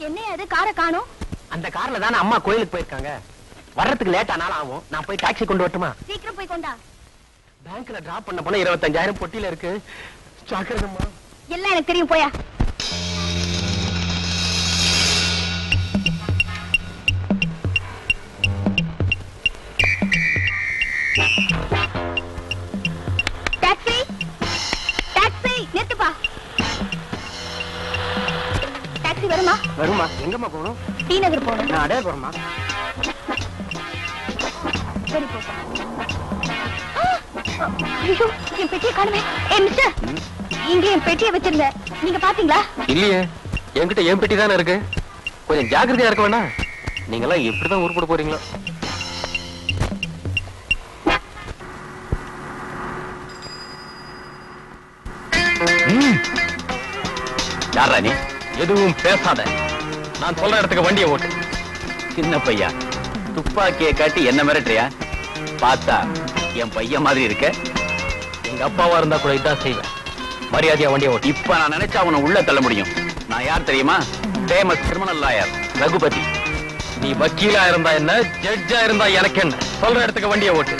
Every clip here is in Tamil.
என்ன அது காரை காணோம் அந்த கார்ல தானே அம்மா கோயிலுக்கு போயிருக்காங்க வர்றதுக்கு லேட் ஆனாலும் ஆகும் நான் போய் டாக்ஸி கொண்டு வரட்டுமா சீக்கிரம் போய் கொண்டா பேங்க்ல டிராப் பண்ண போனா இருபத்தஞ்சாயிரம் பொட்டியில இருக்கு ஜாக்கிரதம்மா எல்லாம் எனக்கு தெரியும் போயா டாக்ஸி டாக்ஸி நிறுத்துப்பா டாக்ஸி வருமா வருமா எங்கம்மா போகணும் டி நகர் போகணும் நான் அடைய போறேம்மா சரி போ ஆ! ஐயோ என் பெட்டியை காணுமே ஏ மிஸ்டர் இங்க என் பெட்டியை வச்சிருந்தேன் நீங்க பாத்தீங்களா இல்லையே என்கிட்ட என் பெட்டி தானே இருக்கு கொஞ்சம் ஜாக்கிரதையா இருக்க வேணா நீங்க எல்லாம் எப்படிதான் உருப்பட போறீங்களோ யாரா நீ எதுவும் பேசாத நான் சொல்ற இடத்துக்கு வண்டியை ஓட்டு சின்ன பையா துப்பாக்கியை காட்டி என்ன மிரட்டுறியா பார்த்தா என் பையன் மாதிரி இருக்க எங்க அப்பாவா இருந்தா கூட இதான் செய்வேன் மரியாதையா வண்டியை ஓட்டு இப்ப நான் நினைச்சா அவனை உள்ள தள்ள முடியும் நான் யார் தெரியுமா ஃபேமஸ் கிரிமினல் லாயர் ரகுபதி நீ வக்கீலா இருந்தா என்ன ஜட்ஜா இருந்தா எனக்கு என்ன சொல்ற இடத்துக்கு வண்டியை ஓட்டு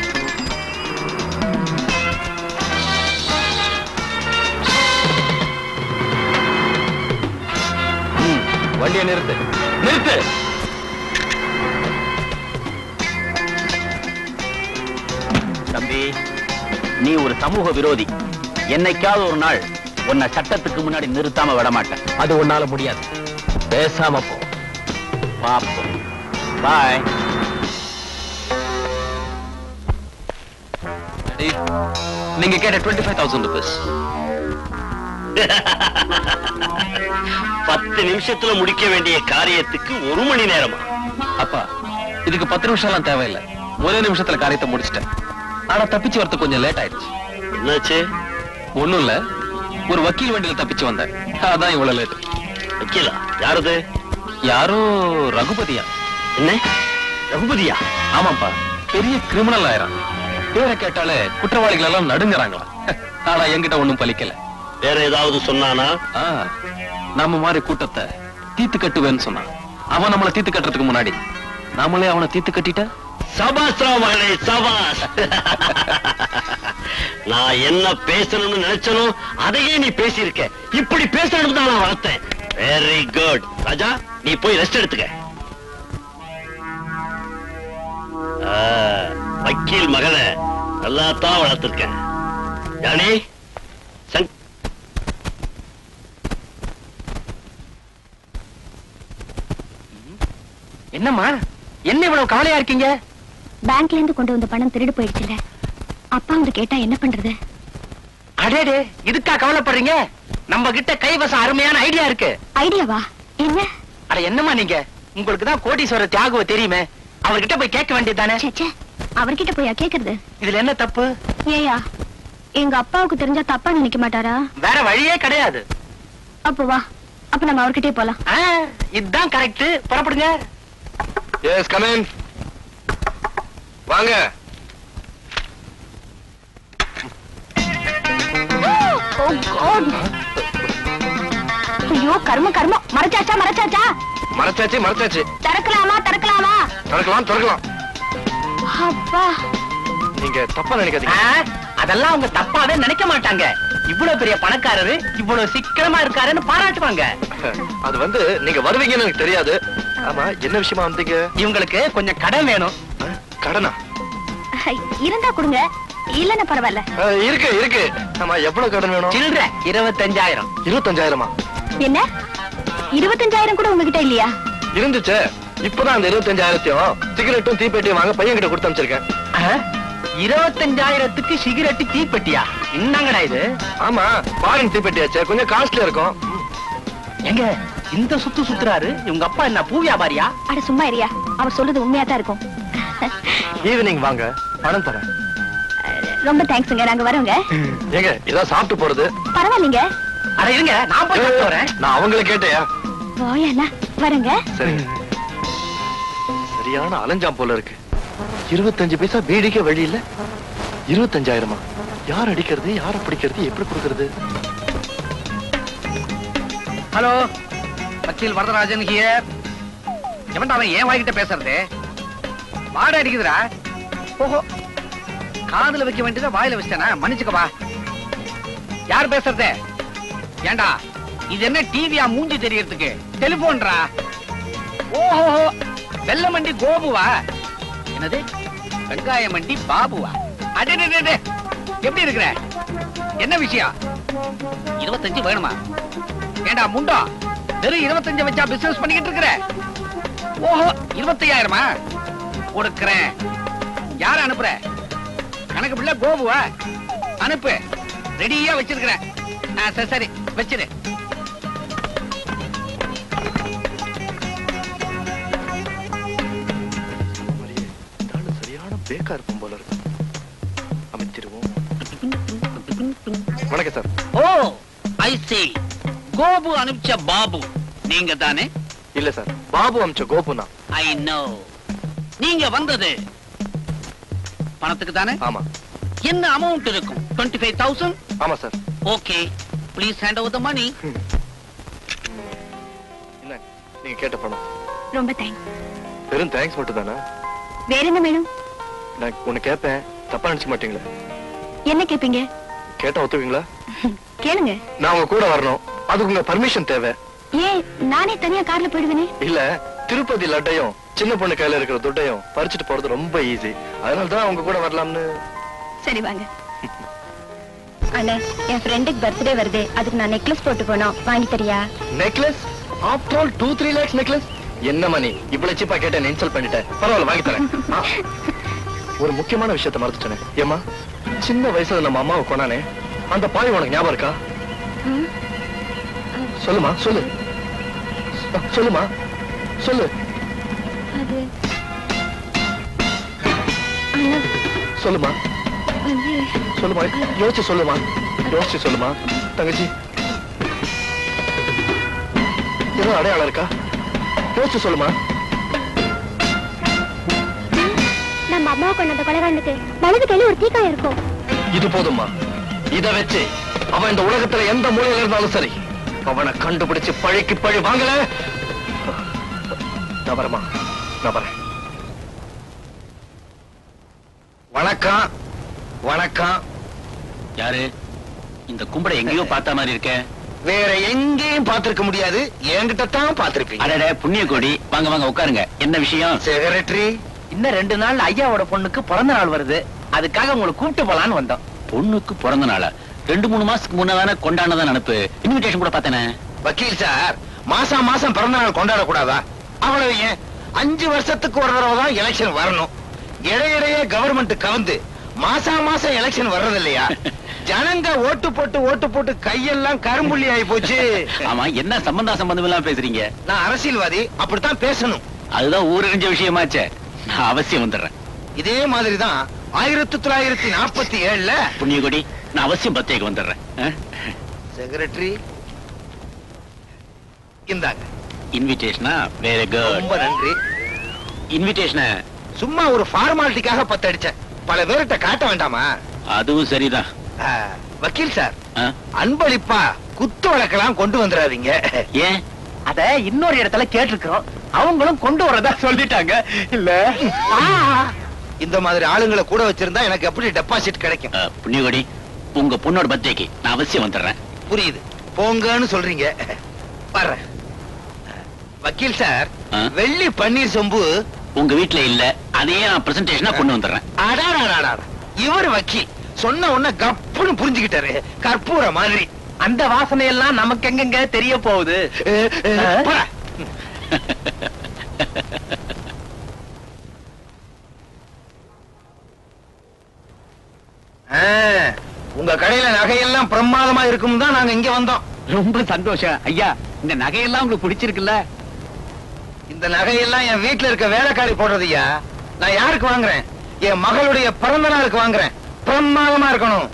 ம், வண்டியை நிறுத்து நிறுத்து தம்பி நீ ஒரு சமூக விரோதி என்னைக்காவது ஒரு நாள் உன்னை சட்டத்துக்கு முன்னாடி நிறுத்தாம விட மாட்டேன் அது உன்னால முடியாது பேசாம போ பாப்போம் பாய் நீங்க கேட்ட டுவெண்ட்டி ஃபைவ் தௌசண்ட் ருபீஸ் பத்து நிமிஷத்துல முடிக்க வேண்டிய காரியத்துக்கு ஒரு மணி நேரமா அப்பா இதுக்கு பத்து நிமிஷம் எல்லாம் தேவையில்லை ஒரே நிமிஷத்துல காரியத்தை முடிச்சிட்டேன் ஆனா தப்பிச்சு வரது கொஞ்சம் லேட் ஆயிடுச்சு என்னாச்சு ஒண்ணும் இல்ல ஒரு வக்கீல் வண்டியில தப்பிச்சு வந்தேன் அதான் இவ்வளவு லேட் வக்கீலா யாரது யாரோ ரகுபதியா என்ன ரகுபதியா ஆமாப்பா பெரிய கிரிமினல் ஆயிரம் பேரை கேட்டாலே குற்றவாளிகள் எல்லாம் நடுங்குறாங்களா ஆனா என்கிட்ட ஒண்ணும் பலிக்கல வேற ஏதாவது சொன்னானா ஆ, நம்ம மாதிரி கூட்டத்தை தீத்து கட்டுவேன்னு சொன்னான் அவன் நம்மள தீத்து கட்டுறதுக்கு முன்னாடி நாமளே அவனை தீத்து கட்டிட்ட சபாஸ் ராவ் மகளே சபாஸ் நான் என்ன பேசணும்னு நினைச்சனோ அதையே நீ பேசியிருக்க இப்படி பேசணும் தான் நான் வளர்த்தேன் வெரி குட் ராஜா நீ போய் ரெஸ்ட் எடுத்துக்க ஆ, வக்கீல் மகனை நல்லா தான் வளர்த்திருக்கேன் யானி சங் என்னம்மா என்ன இவ்வளவு கவலையா இருக்கீங்க பேங்க்ல இருந்து கொண்டு வந்த பணம் திருடு போயிடுச்சுல அப்பா வந்து கேட்டா என்ன பண்றது அடேடே இதுக்கா கவலைப்படுறீங்க நம்ம கிட்ட கைவசம் அருமையான ஐடியா இருக்கு ஐடியாவா என்ன அட என்னம்மா நீங்க உங்களுக்கு தான் கோடீஸ்வரர் தியாகுவ தெரியுமே அவர்கிட்ட போய் கேட்க வேண்டியதானே சேச்சே அவர்கிட்ட போயா கேக்குறது இதுல என்ன தப்பு ஏயா எங்க அப்பாவுக்கு தெரிஞ்சா தப்பா நினைக்க மாட்டாரா வேற வழியே கிடையாது அப்போ வா அப்ப நம்ம அவர்கிட்டயே போலாம் ஆ, இதுதான் கரெக்ட் புறப்படுங்க எஸ் கமின் வாங்க Oh God. ஐயோ கர்ம கர்மம் மறைச்சாச்சா மறைச்சாச்சா மறைச்சாச்சு மறைச்சாச்சு திறக்கலாமா திறக்கலாமா திறக்கலாம் திறக்கலாம் அப்பா நீங்க தப்பா நினைக்காதீங்க அதெல்லாம் அவங்க தப்பாவே நினைக்க மாட்டாங்க இவ்வளவு பெரிய பணக்காரரு இவ்வளவு சிக்கனமா இருக்காருன்னு பாராட்டுவாங்க அது வந்து நீங்க வருவீங்கன்னு எனக்கு தெரியாது ஆமா என்ன விஷயமா வந்தீங்க இவங்களுக்கு கொஞ்சம் கடன் வேணும் அஹ், கடனா ஐ, இருந்தா கொடுங்க இல்லன்னா பரவாயில்ல அஹ், இருக்கு இருக்கு ஆமா எவ்வளவு கடன் வேணும் சில்லற இருபத்தஞ்சாயிரம் இருபத்தஞ்சாயிரமா என்ன இருபத்தஞ்சாயிரம் கூட உங்ககிட்ட இல்லையா இருந்துச்சே இப்பதான் அந்த இருபத்தஞ்சாயிரத்தையும் சிகரெட்டும் தீப்பெட்டியும் வாங்க பையன் கிட்ட கொடுத்து அமைச்சிருக்கேன் ஆ? இருபத்தஞ்சாயிரத்துக்கு சிகரெட்டு தீப்பெட்டியா என்னங்கடா இது ஆமா ஃபாரின் தீப்பெட்டியாச்சே கொஞ்சம் காஸ்ட்லியா இருக்கும் எங்க இந்த சுத்து சுத்துறாரு இவங்க அப்பா என்ன பூ வியாபாரியா அட சும்மா இரியா அவர் சொல்றது உண்மையா தான் இருக்கும் ஈவினிங் வாங்க பணம் தரேன் ரொம்ப தேங்க்ஸுங்க நாங்க வரோங்க ஏங்க ஏதாவது சாப்பிட்டு போறது பரவாயில்லைங்க அட இருங்க நான் போய் சாப்பிட்டு வரேன் நான் அவங்கள கேட்டேயா போயண்ணா வரேங்க சரிங்க சரியான அலைஞ்சாம் போல இருக்கு இருபத்தஞ்சு பைசா பீடிக்க வழி இல்ல இருபத்தஞ்சாயிரமா யார் அடிக்கிறது யார பிடிக்கிறது எப்படி கொடுக்கறது ஹலோ வக்கீல் வரதராஜன் ஹியர் எவன்டா அவன் ஏன் வாய்கிட்ட பேசுறது வாட அடிக்குதுடா ஓஹோ காதுல வைக்க வேண்டியதை வாயில வச்சிட்டேனா மன்னிச்சுக்கவா யார் பேசுறது ஏண்டா இது என்ன டிவியா மூஞ்சி தெரியறதுக்கு டெலிபோன்ரா ஓஹோ வெள்ளமண்டி கோபுவா என்னது வெங்காய மண்டி பாபுவா அடே எப்படி இருக்கிற என்ன விஷயம் இருபத்தஞ்சு வேணுமா ஏண்டா முண்டா வெறும் இருபத்தஞ்சு வச்சா பிசினஸ் பண்ணிக்கிட்டு இருக்கிற ஓஹோ இருபத்தையாயிரமா கொடுக்கிறேன் யார அனுப்புற கணக்கு பிள்ளை கோபுவா அனுப்பு ரெடியா வச்சிருக்கிறேன் ஆ, சரி சரி வச்சிரு மரியே, இந்த ஆளு சரியான பேக்கா இருக்கும் போல இருக்கு அமைச்சிருவோம் வணக்கம் sir oh I see Gopu அனுப்பிச்ச பாபு நீங்க தானே இல்ல சார் பாபு அமிச்ச கோபுனா ஐ நோ நீங்க வந்தது பணத்துக்கு தானே ஆமா என்ன அமௌண்ட் இருக்கும் டுவெண்ட்டி ஃபைவ் தௌசண்ட் ஆமா sir okay please hand over the money என்ன நீங்க கேட்ட பணம் ரொம்ப தேங்க்ஸ் வெறும் தேங்க்ஸ் மட்டும் தானே வேற என்ன வேணும் நான் ஒண்ணு கேட்பேன் தப்பா நினைச்சுக்க மாட்டீங்களா என்ன கேப்பீங்க கேட்டா ஒத்துவீங்களா கேளுங்க நான் உங்க கூட வரணும் அதுக்கு உங்க பர்மிஷன் தேவை ஏன் நானே தனியா கார்ல போயிடுவேனே இல்ல திருப்பதி லட்டையும் சின்ன பொண்ணு கையில இருக்கிற துட்டையும் பறிச்சுட்டு போறது ரொம்ப ஈஸி அதனால தான் உங்க கூட வரலாம்னு சரி வாங்க அண்ணா என் ஃப்ரெண்டுக்கு பர்த்டே வருது அதுக்கு நான் நெக்லஸ் போட்டு போனோம் வாங்கி தரியா necklace after all two three lakhs necklace என்ன மணி இவ்வளவு சீப்பா கேட்டேன் இன்சல்ட் பண்ணிட்டேன் பரவாயில்ல வாங்கி தரேன் ஆ. ஒரு முக்கியமான விஷயத்த மறந்துட்டேனே ஏமா சின்ன வயசுல நம்ம அம்மாவை கொண்டானே அந்த பாய் உனக்கு ஞாபகம் இருக்கா ம், சொல்லுமா சொல்லு சொ- சொல்லுமா சொல்லு அது அண்ணா சொல்லுமா வந்து சொல்லுமா யோசிச்சு சொல்லுமா யோசிச்சு சொல்லுமா தங்கச்சி ஏதோ அடையாளம் இருக்கா யோசிச்சு சொல்லுமா நம்ம அம்மாவை கொண்டு அந்த கொலகாண்டுக்கு வலது கையில ஒரு தீக்காயம் இருக்கும் இது போதுமா இத வச்சு அவன் இந்த உலகத்துல எந்த மூலையில இருந்தாலும் சரி அவனை கண்டுபிடிச்சு பழிக்கு பழி வாங்கல நான் வரமா நான் வரேன் வணக்கம் வணக்கம் யாரு இந்த கும்படை எங்கேயோ பார்த்த மாதிரி இருக்க வேற எங்கேயும் பார்த்திருக்க முடியாது என்கிட்ட தான் பார்த்திருப்பீங்க அடடே புண்ணிய கோடி வாங்க வாங்க உட்காருங்க என்ன விஷயம் செக்ரட்டரி இன்னும் ரெண்டு நாள் ஐயாவோட பொண்ணுக்கு பிறந்த நாள் வருது அதுக்காக உங்களை கூப்பிட்டு போலான்னு வந்தோம் பொண்ணுக்கு பிறந்த நாளா ரெண்டு மூணு மாசத்துக்கு முன்னதானே கொண்டாடதான் நினப்பு இன்விடேஷன் கூட பார்த்தேனே வக்கீல் சார் மாசம் மாசம் பிறந்த நாள் கொண்டாட கூடாதா அவ்வளவு ஏன் அஞ்சு வருஷத்துக்கு ஒரு தடவை தான் எலெக்ஷன் வரணும் இடையிடையே கவர்மெண்ட் கவுந்து மாசா மாசம் எலெக்ஷன் வர்றது இல்லையா ஜனங்க ஓட்டு போட்டு ஓட்டு போட்டு கையெல்லாம் கரும்புள்ளி ஆகி போச்சு ஆமா என்ன சம்பந்தா சம்பந்தம் எல்லாம் பேசுறீங்க நான் அரசியல்வாதி அப்படித்தான் பேசணும் அதுதான் ஊரறிஞ்ச விஷயமாச்சே நான் அவசியம் வந்துடுறேன் இதே மாதிரிதான் ஆயிரத்தி தொள்ளாயிரத்தி நாற்பத்தி ஏழுல புண்ணிய கோடி நான் அவசியம் பத்தேக்கு வந்துடுறேன் செக்ரட்டரி இந்தாங்க இன்விடேஷனா வெரி குட் ரொம்ப நன்றி இன்விடேஷனை சும்மா ஒரு ஃபார்மாலிட்டிக்காக பத்தடிச்சேன் பல பேர்கிட்ட காட்ட வேண்டாமா அதுவும் சரிதான் ஆ, வக்கீல் சார் ஆ? அன்பளிப்பா குத்து வழக்கெல்லாம் கொண்டு வந்துடாதீங்க ஏன் அத இன்னொரு இடத்துல கேட்டிருக்கிறோம் அவங்களும் கொண்டு வரதா சொல்லிட்டாங்க இல்ல இந்த மாதிரி ஆளுங்களை கூட வச்சிருந்தா எனக்கு எப்படி டெபாசிட் கிடைக்கும் அஹ், புண்ணியகோடி உங்க பொண்ணோட பர்த்டேக்கு நான் அவசியம் வந்துடுறேன் புரியுது போங்கன்னு சொல்றீங்க வர்றேன் வக்கீல் சார் ஆ? வெள்ளி பன்னீர் சொம்பு உங்க வீட்ல இல்ல அதையே நான் பிரசன்டேஷனா கொண்டு வந்துடுறேன் அடாடாடாடா இவர் வக்கீல் சொன்ன உடனே கப்புன்னு புரிஞ்சுக்கிட்டாரு கற்பூர மாதிரி அந்த வாசனை எல்லாம் நமக்கு எங்கெங்க தெரிய போகுது போடா. ஆ, உங்க கடையில நகையெல்லாம் பிரமாதமா இருக்கும் தான் நாங்க இங்க வந்தோம் ரொம்ப சந்தோஷம் ஐயா இந்த நகையெல்லாம் உங்களுக்கு பிடிச்சிருக்குல்ல இந்த நகையெல்லாம் என் வீட்டுல இருக்க வேலைக்காரி போடுறதுயா நான் யாருக்கு வாங்குறேன் என் மகளுடைய பிறந்த நாளுக்கு வாங்குறேன் பிரமாதமா இருக்கணும்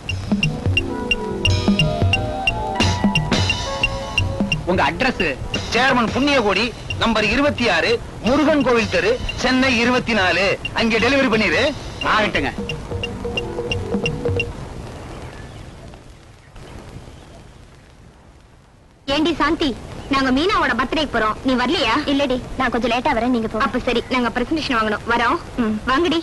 உங்க அட்ரஸ் சேர்மன் புண்ணியகோடி நம்பர் இருபத்தி ஆறு முருகன் கோவில் தெரு சென்னை இருபத்தி நாலு அங்க டெலிவரி பண்ணிரு ஆகட்டுங்க ஏண்டி சாந்தி நாங்க மீனாவோட பர்த்டேக்கு போறோம் நீ வரலையா இல்லடி நான் கொஞ்சம் லேட்டா வரேன் நீங்க போ அப்ப சரி நாங்க பிரசன்டேஷன் வாங்கணும் வரோம் வாங்கடி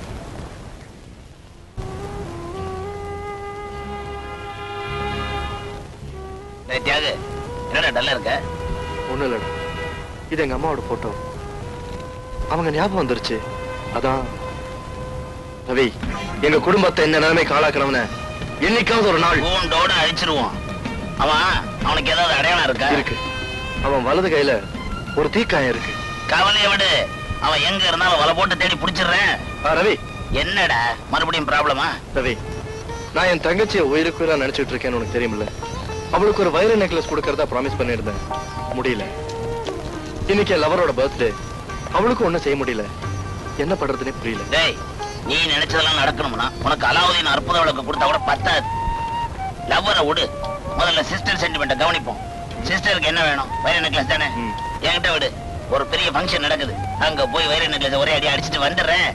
டேய் தியாகு என்னடா டல்லா இருக்க ஒண்ணும் இல்லடா இது எங்க அம்மாவோட போட்டோ அவங்க ஞாபகம் வந்துருச்சு அதான் ரவி எங்க குடும்பத்தை இந்த நிலைமைக்கு ஆளாக்குறவன என்னைக்காவது ஒரு நாள் பூண்டோட அழிச்சிருவோம் அவன் அவனுக்கு ஏதாவது அடையாளம் இருக்கா இருக்கு அவன் வலது கையில ஒரு தீக்காயம் இருக்கு கவலையை விடு அவன் எங்க இருந்தாலும் வலை போட்டு தேடி புடிச்சிடுறேன் ஆ, ரவி என்னடா மறுபடியும் ப்ராப்ளமா ரவி நான் என் தங்கச்சியை உயிருக்குயிரா நினைச்சிட்டு இருக்கேன்னு உனக்கு தெரியுமில்ல அவளுக்கு ஒரு வைர நெக்லஸ் கொடுக்கறதா ப்ராமிஸ் பண்ணியிருந்தேன் முடியல இன்னைக்கு என் லவரோட பர்த்டே அவளுக்கும் ஒண்ணும் செய்ய முடியல என்ன பண்றதுன்னே புரியல டேய் நீ நினைச்சதெல்லாம் நடக்கணும்னா உனக்கு அலாவுதீன் அற்புத விளக்கு கொடுத்தா கூட பத்தாது லவ்வரை விடு முதல்ல சிஸ்டர் சென்டிமெண்ட்டை கவனிப்போம் சிஸ்டருக்கு என்ன வேணும் வைர நெக்லஸ் தானே ம். என்கிட்ட விடு ஒரு பெரிய ஃபங்க்ஷன் நடக்குது அங்க போய் வைர நெக்லஸ் ஒரே அடி அடிச்சிட்டு வந்துடுறேன்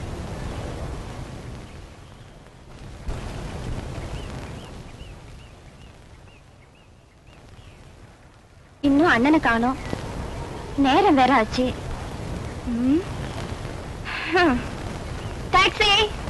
இன்னும் அண்ணனை காணோம் நேரம் வேற ஆச்சு டாக்ஸி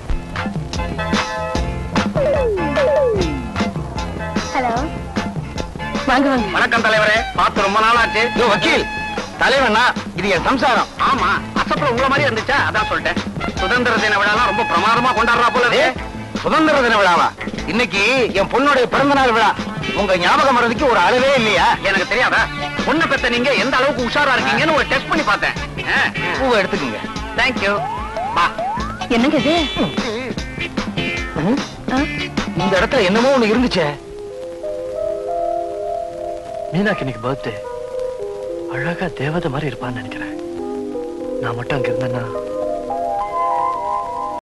ஹலோ வாங்க வாங்க வணக்கம் தலைவரே பார்த்து ரொம்ப நாள் ஆச்சு இதோ வக்கீல் தலைவனா இது என் சம்சாரம் ஆமா அசப்புல உங்கள மாதிரி இருந்துச்சா அதான் சொல்லிட்டேன் சுதந்திர தின விழாலாம் ரொம்ப பிரமாதமா கொண்டாடுறா போல ஏ, சுதந்திர தின விழாவா இன்னைக்கு என் பொண்ணுடைய பிறந்த நாள் விழா உங்க ஞாபகம் மறதிக்கு ஒரு அளவே இல்லையா எனக்கு தெரியாதா பொண்ணு பெத்த நீங்க எந்த அளவுக்கு உஷாரா இருக்கீங்கன்னு ஒரு டெஸ்ட் பண்ணி பார்த்தேன் பூவை எடுத்துக்கோங்க தேங்க்யூ வா என்னங்க இது ஆ? இந்த இடத்துல என்னமோ ஒண்ணு இருந்துச்சே மீனாக்கு இன்னைக்கு பர்த்டே அழகா தேவதை மாதிரி இருப்பான்னு நினைக்கிறேன் நான் மட்டும் அங்க இருந்தேன்னா